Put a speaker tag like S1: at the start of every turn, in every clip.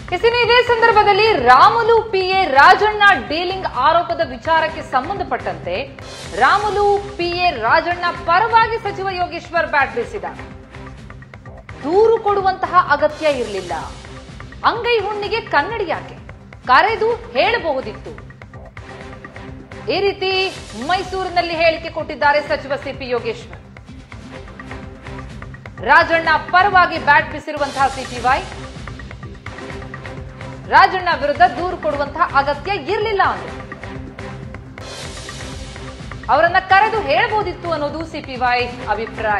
S1: ಇನ್ನು ಇದೇ ಸಂದರ್ಭದಲ್ಲಿ ರಾಮುಲು ಪಿಎ ರಾಜಣ್ಣ ಡೀಲಿಂಗ್ ಆರೋಪದ ವಿಚಾರಕ್ಕೆ ಸಂಬಂಧಪಟ್ಟಂತೆ ರಾಮುಲು ಪಿಎ ರಾಜಣ್ಣ ಪರವಾಗಿ ಸಚಿವ ಯೋಗೇಶ್ವರ್ ಬ್ಯಾಟ್ ಬೀಸಿದ ದೂರು ಕೊಡುವಂತಹ ಅಗತ್ಯ ಇರಲಿಲ್ಲ ಅಂಗೈ ಹುಣ್ಣಿಗೆ ಕನ್ನಡಿ ಯಾಕೆ ಕರೆದು ಹೇಳಬಹುದಿತ್ತು ಈ ರೀತಿ ಮೈಸೂರಿನಲ್ಲಿ ಹೇಳಿಕೆ ಕೊಟ್ಟಿದ್ದಾರೆ ಸಚಿವ ಸಿಪಿ ಯೋಗೇಶ್ವರ್ ರಾಜಣ್ಣ ಪರವಾಗಿ ಬ್ಯಾಟ್ ಬೀಸಿರುವಂತಹ ಸಿಪಿವೈ ರಾಜಣ್ಣ ವಿರುದ್ಧ ದೂರು ಕೊಡುವಂತಹ ಅಗತ್ಯ ಇರಲಿಲ್ಲ ಅಂದ್ರೆ ಅವರನ್ನ ಕರೆದು ಹೇಳಬಹುದಿತ್ತು ಅನ್ನೋದು ಸಿಪಿವೈ ಅಭಿಪ್ರಾಯ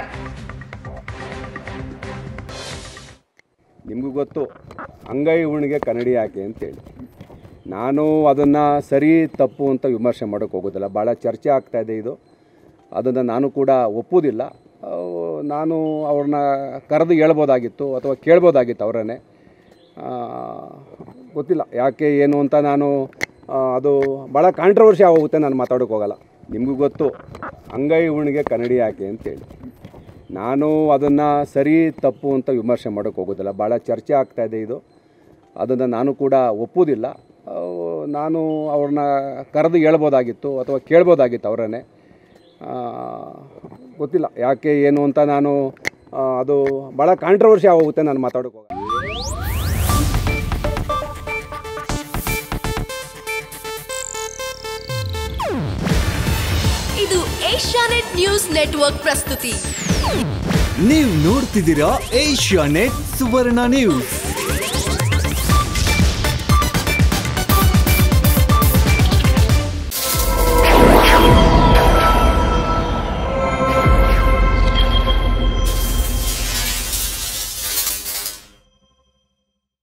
S2: ನಿಮಗೂ ಗೊತ್ತು ಅಂಗೈ ಉಣಿಗೆ ಕನ್ನಡಿ ಯಾಕೆ ಅಂತೇಳಿ ನಾನು ಅದನ್ನು ಸರಿ ತಪ್ಪು ಅಂತ ವಿಮರ್ಶೆ ಮಾಡೋಕ್ಕೆ ಹೋಗೋದಿಲ್ಲ ಭಾಳ ಚರ್ಚೆ ಆಗ್ತಾ ಇದೆ ಇದು ಅದನ್ನು ನಾನು ಕೂಡ ಒಪ್ಪುವುದಿಲ್ಲ ಅವು ನಾನು ಅವ್ರನ್ನ ಕರೆದು ಹೇಳ್ಬೋದಾಗಿತ್ತು ಅಥವಾ ಕೇಳ್ಬೋದಾಗಿತ್ತು ಅವರನ್ನೇ ಗೊತ್ತಿಲ್ಲ ಯಾಕೆ ಏನು ಅಂತ ನಾನು ಆ, ಅದು ಭಾಳ ಕಾಂಟ್ರವರ್ಷಿ ಆಗೋಗುತ್ತೆ ನಾನು ಮಾತಾಡೋಕ್ಕೆ ಹೋಗಲ್ಲ ನಿಮಗೂ ಗೊತ್ತು ಅಂಗೈ ಉಣಿಗೆ ಕನ್ನಡಿ ಯಾಕೆ ಅಂತೇಳಿ ನಾನು ಅದನ್ನು ಸರಿ ತಪ್ಪು ಅಂತ ವಿಮರ್ಶೆ ಮಾಡೋಕ್ಕೆ ಹೋಗೋದಿಲ್ಲ ಭಾಳ ಚರ್ಚೆ ಆಗ್ತಾ ಇದೆ ಇದು ಅದನ್ನು ನಾನು ಕೂಡ ಒಪ್ಪುವುದಿಲ್ಲ ಅವು ನಾನು ಅವ್ರನ್ನ ಕರೆದು ಹೇಳ್ಬೋದಾಗಿತ್ತು ಅಥವಾ ಕೇಳ್ಬೋದಾಗಿತ್ತು ಅವರನ್ನೇ ಗೊತ್ತಿಲ್ಲ ಯಾಕೆ ಏನು ಅಂತ ನಾನು ಆ, ಅದು ಭಾಳ ಕಾಂಟ್ರವರ್ಷಿ ಆಗೋಗುತ್ತೆ ನಾನು ಮಾತಾಡೋಕ್ಕೆ ಹೋಗಲ್ಲ
S3: ಇದು ಏಷ್ಯಾನೆಟ್ ನ್ಯೂಸ್ ನೆಟ್ವರ್ಕ್ ಪ್ರಸ್ತುತಿ
S4: ನೀವು ನೋಡ್ತಿದ್ದೀರಾ ಏಷ್ಯಾ ನೆಟ್ ಸುವರ್ಣ ನ್ಯೂಸ್